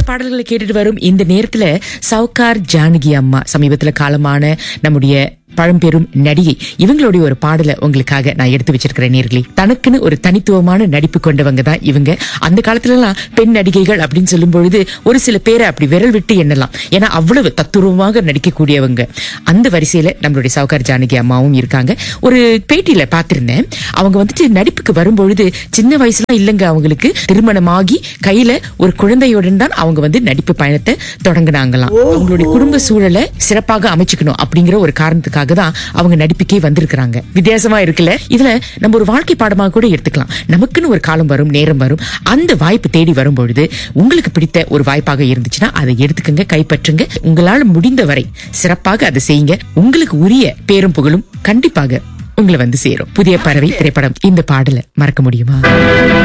பாடல்களை கேட்டுட்டு வரும் இந்த நேரத்துல சவுகார் ஜானகி அம்மா சமீபத்துல காலமான நம்முடைய பழம்பெரும் நடிகை இவங்களுடைய ஒரு பாடலை உங்களுக்காக நான் எடுத்து வச்சிருக்கிறேன் நேர்களே தனக்குன்னு ஒரு தனித்துவமான நடிப்பு கொண்டவங்க தான் இவங்க அந்த காலத்துல எல்லாம் பெண் நடிகைகள் அப்படின்னு சொல்லும் பொழுது ஒரு சில பேரை அப்படி விரல் விட்டு எண்ணலாம் ஏன்னா அவ்வளவு தத்துருவமாக நடிக்கக்கூடியவங்க அந்த வரிசையில நம்மளுடைய சவுகார் ஜானகி அம்மாவும் இருக்காங்க ஒரு பேட்டியில பார்த்திருந்தேன் அவங்க வந்துட்டு நடிப்புக்கு வரும்பொழுது சின்ன வயசுல இல்லைங்க அவங்களுக்கு திருமணமாகி கையில ஒரு குழந்தையுடன் தான் அவங்க வந்து நடிப்பு பயணத்தை தொடங்கினாங்களாம் அவங்களுடைய குடும்ப சூழலை சிறப்பாக அமைச்சுக்கணும் அப்படிங்கிற ஒரு காரணத்துக்காக தான் அவங்க நடிப்புக்கே வந்திருக்கிறாங்க வித்தியாசமா இருக்குல்ல இதுல நம்ம ஒரு வாழ்க்கை பாடமாக கூட எடுத்துக்கலாம் நமக்குன்னு ஒரு காலம் வரும் நேரம் வரும் அந்த வாய்ப்பு தேடி வரும் பொழுது உங்களுக்கு பிடித்த ஒரு வாய்ப்பாக இருந்துச்சுன்னா அதை எடுத்துக்கங்க கைப்பற்றுங்க உங்களால முடிந்த வரை சிறப்பாக அதை செய்யுங்க உங்களுக்கு உரிய பேரும் புகழும் கண்டிப்பாக உங்களை வந்து சேரும் புதிய பறவை திரைப்படம் இந்த பாடலை மறக்க முடியுமா